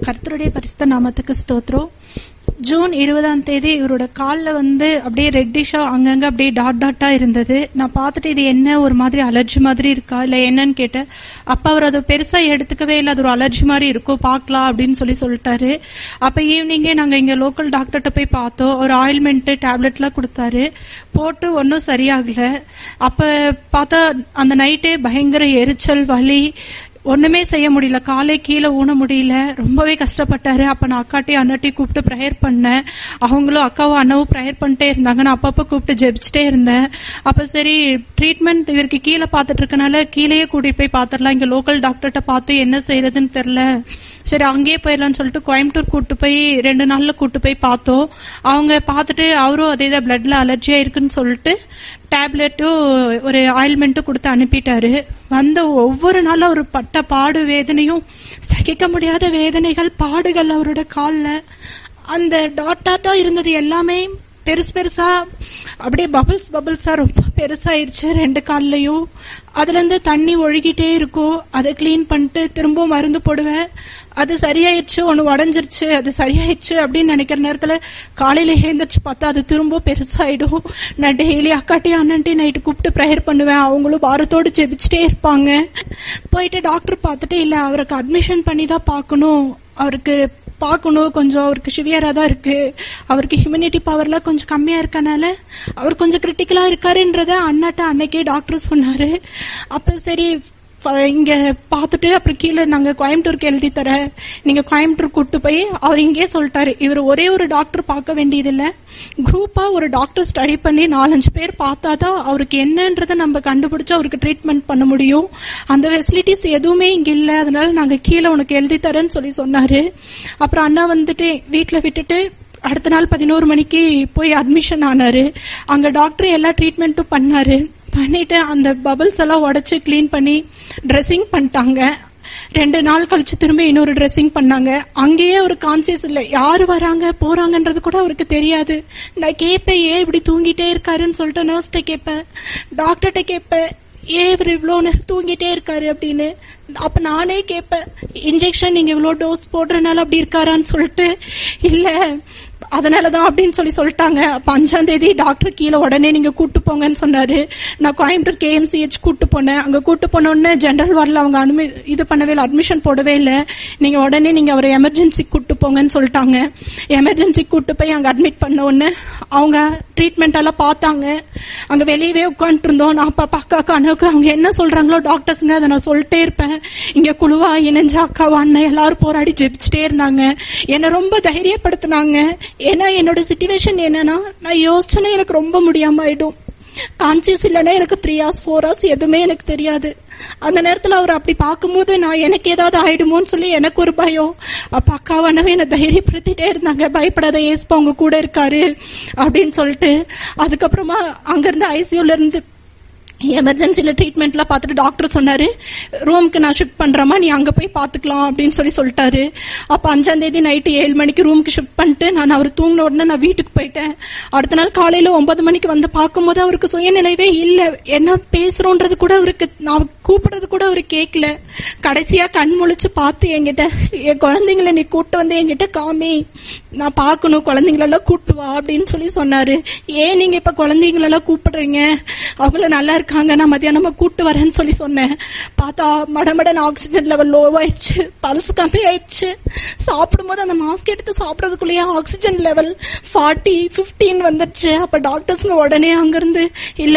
கர்த்தருடைய பரிசுத்த நாமத்துக்கு ஸ்தோத்திரம் ஜூன் இருபதாம் தேதி இவரோட கால்ல வந்து அப்படியே ரெட்டிஷா அங்கங்க அப்படியே டாட் டாட்டா இருந்தது நான் பார்த்துட்டு இது என்ன ஒரு மாதிரி அலர்ஜி மாதிரி இருக்கா இல்ல என்னன்னு கேட்டேன் அப்ப அவர் அது பெருசா எடுத்துக்கவே இல்லை அது ஒரு அலர்ஜி மாதிரி இருக்கும் பார்க்கலாம் அப்படின்னு சொல்லி சொல்லிட்டாரு அப்ப ஈவினிங்கே நாங்க இங்க லோக்கல் டாக்டர்கிட்ட போய் பார்த்தோம் ஒரு ஆயில்மெண்ட் டேப்லெட்லாம் கொடுத்தாரு போட்டு ஒன்றும் சரியாகல அப்ப பார்த்தா அந்த நைட்டே பயங்கர எரிச்சல் வலி ஒண்ணுமே செய்ய முடியல காலை கீழே ஊன முடியல ரொம்பவே கஷ்டப்பட்டாரு அப்ப நான் அக்காட்டையும் அண்ணாட்டையும் கூப்பிட்டு ப்ரேயர் பண்ணேன் அவங்களும் அக்காவும் அண்ணாவும் ப்ரேயர் பண்ணிட்டே இருந்தாங்க நான் அப்பப்ப கூப்பிட்டு ஜெபிச்சுட்டே இருந்தேன் அப்ப சரி ட்ரீட்மெண்ட் இவருக்கு கீழே பார்த்துட்டு இருக்கனால கீழேயே கூட்டிட்டு போய் பார்த்துடலாம் இங்க லோக்கல் டாக்டர்கிட்ட பார்த்து என்ன செய்யறதுன்னு தெரியல சரி அங்கேயே போயிடலாம்னு சொல்லிட்டு கோயம்புத்தூர் கூட்டு போய் ரெண்டு நாள்ல கூட்டு போய் பார்த்தோம் அவங்க பார்த்துட்டு அவரும் அதே தான் பிளட்ல அலர்ஜியா இருக்குன்னு சொல்லிட்டு டேப்லெட்டும் ஒரு ஆயில்மெண்ட்டும் கொடுத்து அனுப்பிட்டாரு வந்த ஒவ்வொரு நாளும் அவர் பட்ட பாடு வேதனையும் சகிக்க முடியாத வேதனைகள் பாடுகள் அவரோட கால்ல அந்த டாட் டாட்டா இருந்தது எல்லாமே பெருசு பெருசா அப்படியே பபிள்ஸ் பபிள்ஸா ரொம்ப பெருசாயிருச்சு ரெண்டு கால்லையும் அதுல இருந்து தண்ணி ஒழுகிட்டே இருக்கும் அதை கிளீன் பண்ணிட்டு திரும்ப மருந்து போடுவேன் அது சரியாயிடுச்சு ஒன்னு உடஞ்சிருச்சு அது சரியாயிடுச்சு அப்படின்னு நினைக்கிற நேரத்துல காலையில எழுந்திரிச்சு பார்த்தா அது திரும்ப பெருசாயிடும் நான் டெய்லி அக்காட்டி அண்ணன்ட்டி நைட்டு கூப்பிட்டு ப்ரேயர் பண்ணுவேன் அவங்களும் வாரத்தோடு ஜெபிச்சுட்டே இருப்பாங்க போயிட்டு டாக்டர் பார்த்துட்டு இல்ல அவருக்கு அட்மிஷன் பண்ணி தான் பார்க்கணும் அவருக்கு பார்க்கணும் கொஞ்சம் அவருக்கு சிவியரா தான் இருக்கு அவருக்கு ஹியூமனிட்டி பவர்லாம் கொஞ்சம் கம்மியா இருக்கனால அவர் கொஞ்சம் கிரிட்டிக்கலா இருக்காருன்றத அண்ணாட்ட அன்னைக்கே டாக்டர் சொன்னாரு அப்ப சரி ஃப- இங்க பார்த்துட்டு அப்புறம் கீழே நாங்க கோயம்புத்தூருக்கு எழுதி தரேன் நீங்க கோயம்புத்தூர் கூட்டு போய் அவர் இங்கே சொல்லிட்டாரு இவர் ஒரே ஒரு டாக்டர் பார்க்க வேண்டியதில்ல குரூப்பா ஒரு டாக்டர் ஸ்டடி பண்ணி நாலஞ்சு பேர் பார்த்தாதான் அவருக்கு என்னன்றதை நம்ம கண்டுபிடிச்சு அவருக்கு ட்ரீட்மெண்ட் பண்ண முடியும் அந்த ஃபெசிலிட்டிஸ் எதுவுமே இங்க இல்ல அதனால நாங்க கீழே உனக்கு எழுதி தரேன்னு சொல்லி சொன்னாரு அப்புறம் அண்ணா வந்துட்டு வீட்டுல விட்டுட்டு அடுத்த நாள் பதினோரு மணிக்கு போய் அட்மிஷன் ஆனாரு அங்க டாக்டர் எல்லா ட்ரீட்மெண்ட்டும் பண்ணாரு பண்ணிட்டு அந்த பபிள்ஸ் எல்லாம் உடைச்சு க்ளீன் பண்ணி ட்ரெஸ்ஸிங் பண்ணிட்டாங்க ரெண்டு நாள் கழிச்சு திரும்ப இன்னொரு ட்ரெஸ்ஸிங் பண்ணாங்க அங்கேயே ஒரு கான்சியஸ் இல்ல யாரு வராங்க போறாங்கன்றது கூட அவருக்கு தெரியாது நான் கேட்பேன் ஏன் இப்படி தூங்கிட்டே இருக்காருன்னு சொல்லிட்டு நர்ஸ்கிட்ட கேட்பேன் டாக்டர்கிட்ட கேட்பேன் ஏன் இவர் இவ்வளோ நேரம் தூங்கிட்டே இருக்காரு அப்படின்னு அப்ப நானே கேட்பேன் இன்ஜெக்ஷன் நீங்க இவ்வளோ டோஸ் போடுறதுனால அப்படி இருக்காரான்னு சொல்லிட்டு இல்ல அதனாலதான் அப்படின்னு சொல்லி சொல்லிட்டாங்க அப்ப அஞ்சாம் தேதி டாக்டர் கீழே உடனே நீங்க கூட்டு போங்கன்னு சொன்னாரு நான் கோயம்புத்தூர் கேஎம்சிஹெச் கூட்டு போனேன் அங்க கூட்டு போன உடனே ஜெனரல் வார்டில் அவங்க அனுமதி இது பண்ணவே இல்லை அட்மிஷன் போடவே இல்லை நீங்க உடனே நீங்க அவரை எமர்ஜென்சி கூட்டு போங்கன்னு சொல்லிட்டாங்க எமர்ஜென்சி கூட்டு போய் அங்க அட்மிட் பண்ண உடனே அவங்க ட்ரீட்மெண்ட் எல்லாம் பார்த்தாங்க அங்க வெளியவே உட்காந்துட்டு இருந்தோம் நான் அப்பா அக்காக்கு அண்ணாவுக்கு அவங்க என்ன சொல்றாங்களோ டாக்டர்ஸுங்க அதை நான் சொல்லிட்டே இருப்பேன் இங்க குழுவா இணைஞ்ச அக்காவா அண்ணன் எல்லாரும் போராடி ஜெபிச்சுட்டே இருந்தாங்க என்னை ரொம்ப தைரியப்படுத்தினாங்க ஏன்னா என்னோட சுச்சுவேஷன் என்னன்னா நான் யோசிச்சேன்னா எனக்கு ரொம்ப முடியாம ஆயிடும் கான்சியஸ் இல்லைன்னா எனக்கு த்ரீ ஹவர்ஸ் ஃபோர் ஹவர்ஸ் எதுவுமே எனக்கு தெரியாது அந்த நேரத்துல அவர் அப்படி பார்க்கும்போது நான் எனக்கு ஏதாவது ஆயிடுமோன்னு சொல்லி எனக்கு ஒரு பயம் அப்ப அக்காவானவே என்னை தைரியப்படுத்திட்டே இருந்தாங்க பயப்படாத ஏசுப்பா உங்க கூட இருக்காரு அப்படின்னு சொல்லிட்டு அதுக்கப்புறமா அங்கிருந்து ஐசியூல இருந்து எமர்ஜென்சில ட்ரீட்மெண்ட்லாம் பார்த்துட்டு டாக்டர் சொன்னாரு ரூமுக்கு நான் ஷிஃப்ட் பண்றேமா நீ அங்க போய் பாத்துக்கலாம் அப்படின்னு சொல்லி சொல்லிட்டாரு அப்ப அஞ்சாம் தேதி நைட்டு ஏழு மணிக்கு ரூமுக்கு ஷிஃப்ட் பண்ணிட்டு நான் அவர் தூங்கின உடனே நான் வீட்டுக்கு போயிட்டேன் அடுத்த நாள் காலையில ஒன்பது மணிக்கு வந்து பார்க்கும்போது அவருக்கு சுயநினைவே இல்ல என்ன பேசுறோன்றது கூட அவருக்கு நான் கூப்பிடுறது கூட அவரு கேட்கல கடைசியா கண் முழிச்சு பார்த்து என்கிட்ட என் குழந்தைங்களை நீ கூட்டு வந்து என்கிட்ட காமி நான் பார்க்கணும் குழந்தைங்களெல்லாம் கூட்டு வா அப்படின்னு சொல்லி சொன்னாரு ஏன் நீங்க இப்ப குழந்தைங்களெல்லாம் கூப்பிடுறீங்க அவங்கள நல்லா இருக்காங்க நான் மத்தியானமா கூட்டு வரேன்னு சொல்லி சொன்னேன் பார்த்தா மடமடன் ஆக்சிஜன் லெவல் லோ ஆயிடுச்சு பல்ஸ் கம்மி ஆயிடுச்சு சாப்பிடும்போது அந்த மாஸ்க் எடுத்து சாப்பிடறதுக்குள்ளேயே ஆக்சிஜன் லெவல் ஃபார்ட்டி 15 வந்துருச்சு அப்ப டாக்டர்ஸ்ங்க உடனே அங்கிருந்து இல்ல